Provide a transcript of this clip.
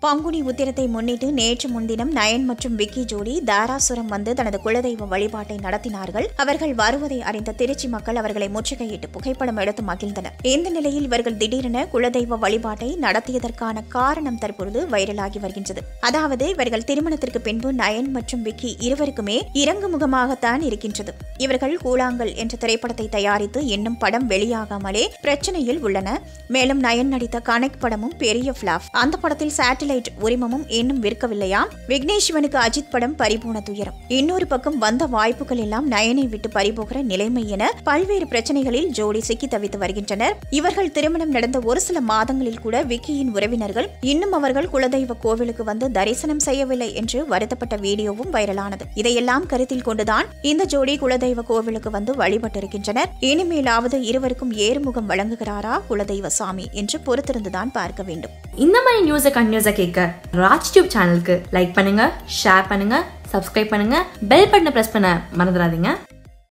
பங்குனி உத்திரத்தை முன்னிட்டு நேற்று முன்தினம் நயன் மற்றும் விக்கி ஜோடி தாராசுரம் வந்து தனது குலதெய்வ வழிபாட்டை நடத்தினார்கள் அவர்கள் வருவதை அறிந்த திருச்சி மக்கள் அவர்களை முற்றுகையிட்டு புகைப்படம் எடுத்து மகிழ்ந்தனர் இந்த நிலையில் இவர்கள் திடீரென குலதெய்வ வழிபாட்டை நடத்தியதற்கான காரணம் தற்பொழுது வைரலாகி வருகின்றது அதாவது இவர்கள் திருமணத்திற்கு பின்பு நயன் மற்றும் விக்கி இருவருக்குமே இறங்கு முகமாகத்தான் இருக்கின்றது இவர்கள் கூழாங்கல் என்ற திரைப்படத்தை தயாரித்து இன்னும் படம் வெளியாகாமலே பிரச்சனையில் உள்ளன மேலும் நயன் நடித்த கனெக்ட் படமும் பெரிய பிளாப் அந்த படத்தில் சேட்டலைட் உரிமமும் இன்னும் விற்கவில்லையாம் விக்னேஷ் சிவனுக்கு அஜித் படம் பறிபோன துயரம் இன்னொரு பக்கம் வந்த வாய்ப்புகள் எல்லாம் நயனை விட்டு பறிபோகிற நிலைமை என பல்வேறு பிரச்சனைகளில் ஜோடி சிக்கி தவித்து வருகின்றனர் இவர்கள் திருமணம் நடந்த ஒரு சில மாதங்களில் கூட விக்கியின் உறவினர்கள் இன்னும் அவர்கள் குலதெய்வ கோவிலுக்கு வந்து தரிசனம் செய்யவில்லை என்று வருத்தப்பட்ட வீடியோவும் வைரலானது இதையெல்லாம் கருத்தில் கொண்டுதான் இந்த ஜோடி குலதெய்வ கோவிலுக்கு வந்து வழிபட்டிருக்கின்றனர் இனிமேலாவது இருவருக்கும் ஏறுமுகம் வழங்குகிறாரா குலதெய்வ சாமி என்று பொறுத்திருந்துதான் பார்க்க வேண்டும் இந்த மாதிரி நியூஸை கண்டினியூஸாக கேட்க ராஜ் டியூப் சேனலுக்கு லைக் பண்ணுங்க ஷேர் பண்ணுங்க சப்ஸ்கிரைப் பண்ணுங்க பெல் பட்டனை ப்ரெஸ் பண்ண மறந்துடாதீங்க